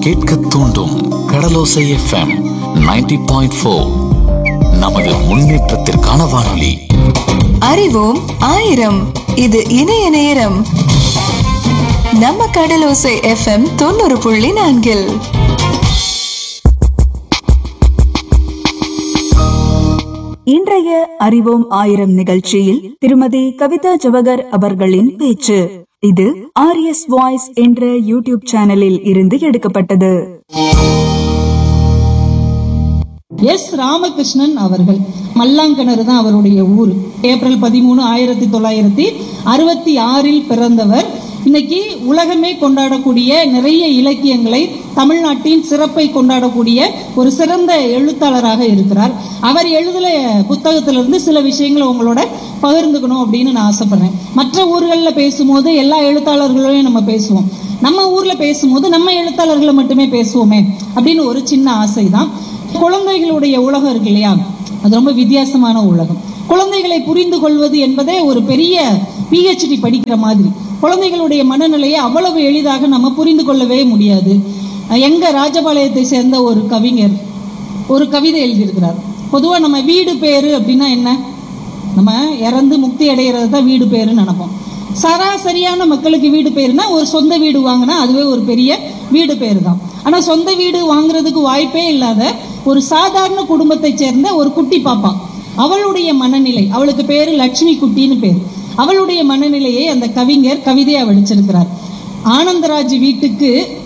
கேட்க தூண்டும் கடலோசை FM 90.4 point four நமது முன்னேற்றத்திற்கான வானொலி அறிவோம் ஆயிரம் இது இணைய நேரம் நம்ம கடலோசை எஃப்எம் தொண்ணூறு புள்ளி நான்கில் இன்றைய அறிவோம் ஆயிரம் நிகழ்ச்சியில் திருமதி கவிதா ஜவகர் அவர்களின் பேச்சு இது ஆர்எஸ் வாய்ஸ் என்ற யூடியூப் சேனலில் இருந்து எடுக்கப்பட்டது எஸ் ராமகிருஷ்ணன் அவர்கள் மல்லாங்கிணறு தான் அவருடைய ஊர் ஏப்ரல் பதிமூணு ஆயிரத்தி தொள்ளாயிரத்தி அறுபத்தி ஆறில் பிறந்தவர் இன்னைக்கு உலகமே கொண்டாடக்கூடிய நிறைய இலக்கியங்களை தமிழ்நாட்டின் சிறப்பை கொண்டாடக்கூடிய ஒரு சிறந்த எழுத்தாளராக இருக்கிறார் அவர் எழுதுல புத்தகத்திலிருந்து சில விஷயங்களை உங்களோட பகிர்ந்துக்கணும் அப்படின்னு நான் ஆசைப்படுறேன் மற்ற ஊர்களில் பேசும்போது எல்லா எழுத்தாளர்களையும் நம்ம பேசுவோம் நம்ம ஊர்ல பேசும்போது நம்ம எழுத்தாளர்களை மட்டுமே பேசுவோமே அப்படின்னு ஒரு சின்ன ஆசை தான் குழந்தைகளுடைய உலகம் இருக்கு இல்லையா அது ரொம்ப வித்தியாசமான உலகம் குழந்தைகளை புரிந்து கொள்வது என்பதே ஒரு பெரிய பிஹெச்டி படிக்கிற மாதிரி குழந்தைகளுடைய மனநிலையை அவ்வளவு எளிதாக நம்ம புரிந்து கொள்ளவே முடியாது எங்க ராஜபாளையத்தை சேர்ந்த ஒரு கவிஞர் ஒரு கவிதை எழுதியிருக்கிறார் பொதுவா நம்ம வீடு பேரு அப்படின்னா என்ன நம்ம இறந்து முக்தி அடைகிறது தான் வீடு பேருன்னு நினைப்போம் சராசரியான மக்களுக்கு வீடு பேருனா ஒரு சொந்த வீடு வாங்கினா அதுவே ஒரு பெரிய வீடு பேரு தான் ஆனா சொந்த வீடு வாங்குறதுக்கு வாய்ப்பே இல்லாத ஒரு சாதாரண குடும்பத்தை சேர்ந்த ஒரு குட்டி பாப்பா அவளுடைய மனநிலை அவளுக்கு பேரு லட்சுமி குட்டின்னு பேர் அவளுடைய மனநிலையை அந்த கவிஞர் கவிதையா வடிச்சிருக்கிறார் ஆனந்தராஜ் வீட்டுக்கு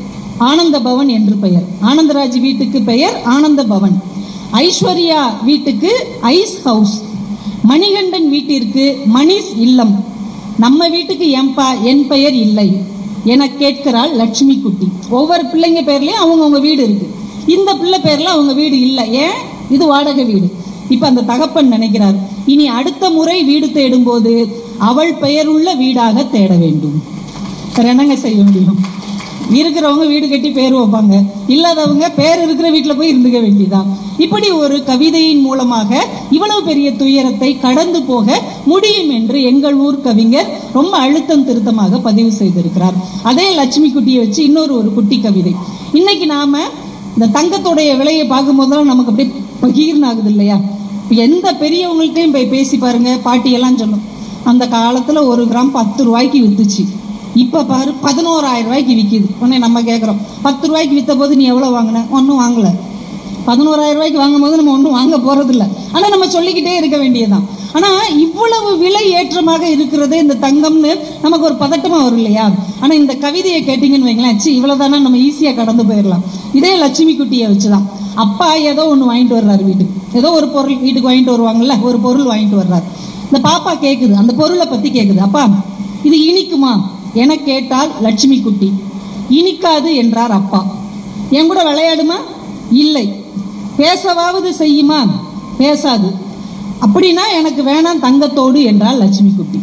ஆனந்த பவன் என்று பெயர் ஆனந்தராஜ் வீட்டுக்கு பெயர் ஆனந்த பவன் ஐஸ்வர்யா வீட்டுக்கு ஐஸ் ஹவுஸ் மணிகண்டன் வீட்டிற்கு மணிஸ் இல்லம் நம்ம வீட்டுக்கு ஏன்பா என் பெயர் இல்லை என கேட்கிறாள் லட்சுமி குட்டி ஒவ்வொரு பிள்ளைங்க பேர்லயும் அவங்கவுங்க வீடு இருக்கு இந்த பிள்ளை பேர்ல அவங்க வீடு இல்லை ஏன் இது வாடகை வீடு இப்ப அந்த தகப்பன் நினைக்கிறார் இனி அடுத்த முறை வீடு தேடும் போது அவள் பெயருள்ள வீடாக தேட வேண்டும் வேற என்னங்க செய்ய முடியும் இருக்கிறவங்க வீடு கட்டி பேர் வைப்பாங்க இல்லாதவங்க பேர் இருக்கிற வீட்டுல போய் இருந்துக்க வேண்டியதான் இப்படி ஒரு கவிதையின் மூலமாக இவ்வளவு பெரிய துயரத்தை கடந்து போக முடியும் என்று எங்கள் ஊர் கவிஞர் ரொம்ப அழுத்தம் திருத்தமாக பதிவு செய்திருக்கிறார் அதே லட்சுமி குட்டியை வச்சு இன்னொரு ஒரு குட்டி கவிதை இன்னைக்கு நாம இந்த தங்கத்துடைய விலையை பார்க்கும் போதெல்லாம் நமக்கு அப்படியே பகீர்னு ஆகுது இல்லையா இப்ப எந்த பெரியவங்கள்ட்டையும் போய் பேசி பாருங்க பாட்டியெல்லாம் சொல்லும் அந்த காலத்துல ஒரு கிராம் பத்து ரூபாய்க்கு வித்துச்சு இப்ப பாரு பதினோராயிரம் ரூபாய்க்கு விக்குது உடனே நம்ம கேக்குறோம் பத்து ரூபாய்க்கு வித்த போது நீ எவ்வளவு வாங்கின ஒன்னும் வாங்கல பதினோராயிரம் ரூபாய்க்கு வாங்கும் போது நம்ம ஒன்றும் வாங்க போறது இல்ல ஆனா நம்ம சொல்லிக்கிட்டே இருக்க வேண்டியதுதான் ஆனா இவ்வளவு விலை ஏற்றமாக இருக்கிறதே இந்த தங்கம்னு நமக்கு ஒரு பதட்டமா வரும் இல்லையா ஆனா இந்த கவிதையை கேட்டீங்கன்னு வைங்களேன் சி இவ்வளவுதானா நம்ம ஈஸியா கடந்து போயிடலாம் இதே லட்சுமி குட்டியை வச்சுதான் அப்பா ஏதோ ஒண்ணு வாங்கிட்டு வர்றாரு வீட்டுக்கு ஏதோ ஒரு பொருள் வீட்டுக்கு வாங்கிட்டு வருவாங்கல்ல ஒரு பொருள் வாங்கிட்டு வர்றாரு இந்த பாப்பா கேக்குது அந்த பொருளை பத்தி கேக்குது அப்பா இது இனிக்குமா என கேட்டால் லட்சுமி குட்டி இனிக்காது என்றார் அப்பா என் கூட விளையாடுமா இல்லை பேசவாவது செய்யுமா பேசாது அப்படின்னா எனக்கு வேணாம் தங்கத்தோடு என்றால் லட்சுமி குட்டி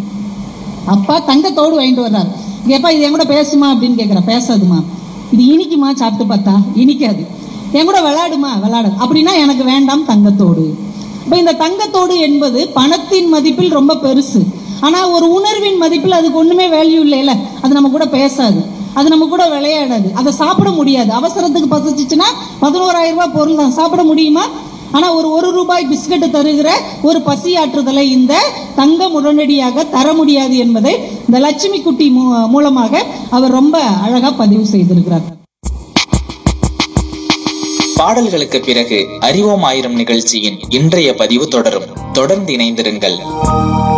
அப்பா தங்கத்தோடு வாங்கிட்டு வர்றாரு கேப்பா இது என் கூட பேசுமா அப்படின்னு கேட்கிறா பேசாதுமா இது இனிக்குமா சாப்பிட்டு பார்த்தா இனிக்காது என் கூட விளையாடுமா விளையாடு அப்படின்னா எனக்கு வேண்டாம் தங்கத்தோடு இப்ப இந்த தங்கத்தோடு என்பது பணத்தின் மதிப்பில் ரொம்ப பெருசு ஆனா ஒரு உணர்வின் மதிப்பில் அதுக்கு ஒண்ணுமே வேல்யூ இல்லைல்ல அது நம்ம கூட பேசாது அது நம்ம கூட விளையாடாது அதை சாப்பிட முடியாது அவசரத்துக்கு பசிச்சுச்சுன்னா பதினோராயிரம் ரூபாய் பொருள் தான் சாப்பிட முடியுமா ஆனா ஒரு ஒரு ரூபாய் பிஸ்கட் தருகிற ஒரு பசியாற்றுதலை இந்த தங்கம் உடனடியாக தர முடியாது என்பதை இந்த லட்சுமி குட்டி மூ- மூலமாக அவர் ரொம்ப அழகா பதிவு செய்திருக்கிறார் பாடல்களுக்கு பிறகு அறிவோம் ஆயிரம் நிகழ்ச்சியின் இன்றைய பதிவு தொடரும் தொடர்ந்து இணைந்திருங்கள்